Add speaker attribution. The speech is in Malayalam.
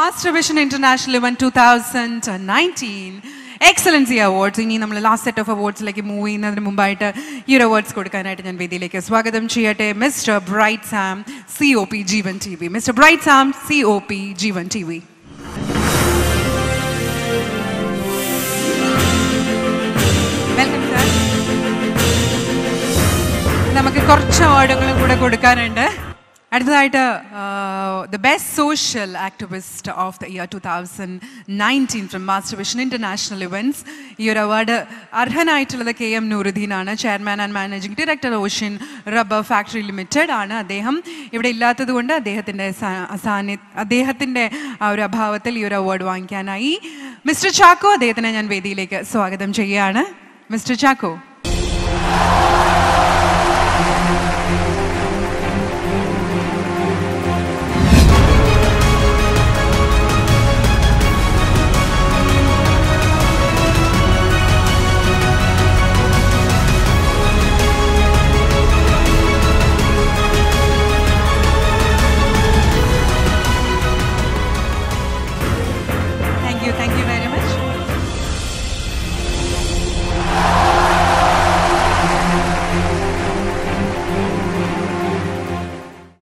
Speaker 1: master vision international event two thousand nineteen excellency awards ഇനി നമ്മൾ ലാസ്റ്റ് സെറ്റ് ഓഫ് അവാർഡ്സിലേക്ക് മൂവ് ചെയ്യുന്നതിന് മുമ്പായിട്ട് ഈ ഒരു അവാർഡ്സ് കൊടുക്കാനായിട്ട് ഞാൻ വേദിയിലേക്ക് സ്വാഗതം ചെയ്യട്ടെ mister Bright Sam C O P Jeevan T V mister Bright Sam C O P Jeevan T V welcome sir നമുക്ക് കുറച്ച് അവാർഡുകളും കൂടെ കൊടുക്കാനുണ്ട് അടുത്തതായിട്ട് the best social activist of the year two thousand nineteen from master vision international events ഈ ഒരു അവാർഡ് അർഹനായിട്ടുള്ളത് കെ എം നൂറുദ്ദീനാണ് chairman and managing director ocean rubber factory limited ആണ് അദ്ദേഹം ഇവിടെ ഇല്ലാത്തത് കൊണ്ട് അദ്ദേഹത്തിൻ്റെ സാന്നി അദ്ദേഹത്തിൻ്റെ ആ ഒരു അഭാവത്തിൽ ഈ ഒരു അവാർഡ് വാങ്ങിക്കാനായി മിസ്റ്റർ ചാക്കോ അദ്ദേഹത്തിനെ ഞാൻ വേദിയിലേക്ക് സ്വാഗതം ചെയ്യുകയാണ് മിസ്റ്റർ ചാക്കോ